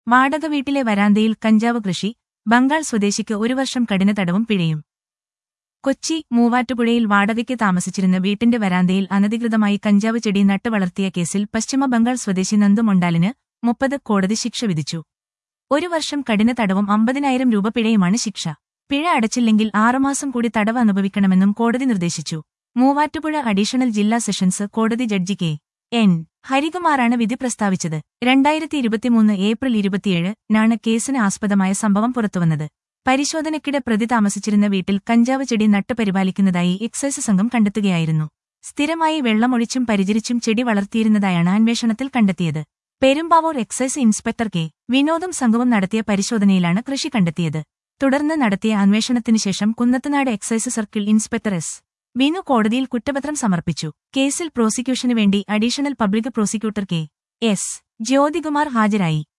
വാടക വീട്ടിലെ വരാന്തയിൽ കഞ്ചാവ് കൃഷി ബംഗാൾ സ്വദേശിക്ക് ഒരു വർഷം കഠിന തടവും പിഴയും കൊച്ചി മൂവാറ്റുപുഴയിൽ വാടകയ്ക്ക് താമസിച്ചിരുന്ന വീട്ടിന്റെ വരാന്തയിൽ അനധികൃതമായി കഞ്ചാവ് ചെടി നട്ടു വളർത്തിയ കേസിൽ പശ്ചിമ ബംഗാൾ സ്വദേശി നന്ദു മൊണ്ടാലിന് മുപ്പത് കോടതി ശിക്ഷ വിധിച്ചു ഒരു വർഷം കഠിന തടവും അമ്പതിനായിരം രൂപ പിഴയുമാണ് ശിക്ഷ പിഴ അടച്ചില്ലെങ്കിൽ ആറുമാസം കൂടി തടവ് അനുഭവിക്കണമെന്നും കോടതി നിർദ്ദേശിച്ചു മൂവാറ്റുപുഴ അഡീഷണൽ ജില്ലാ സെഷൻസ് കോടതി ജഡ്ജി കെ എൻ ഹരികുമാറാണ് വിധി പ്രസ്താവിച്ചത് രണ്ടായിരത്തി ഇരുപത്തിമൂന്ന് ഏപ്രിൽ ഇരുപത്തിയേഴ് നാണ് കേസിന് ആസ്പദമായ സംഭവം പുറത്തുവന്നത് പരിശോധനയ്ക്കിടെ പ്രതി താമസിച്ചിരുന്ന വീട്ടിൽ കഞ്ചാവ് ചെടി നട്ടു പരിപാലിക്കുന്നതായി എക്സൈസ് സംഘം കണ്ടെത്തുകയായിരുന്നു സ്ഥിരമായി വെള്ളമൊഴിച്ചും പരിചരിച്ചും ചെടി വളർത്തിയിരുന്നതായാണ് അന്വേഷണത്തിൽ കണ്ടെത്തിയത് പെരുമ്പാവൂർ എക്സൈസ് ഇൻസ്പെക്ടർ കെ വിനോദും സംഘവും നടത്തിയ പരിശോധനയിലാണ് കൃഷി കണ്ടെത്തിയത് തുടർന്ന് നടത്തിയ അന്വേഷണത്തിനുശേഷം Kunnathunad excise circle inspector S Binu കോടതിയിൽ കുറ്റപത്രം സമർപ്പിച്ചു കേസിൽ പ്രോസിക്യൂഷനു വേണ്ടി additional public prosecutor K S Jyothikumar ഹാജരായി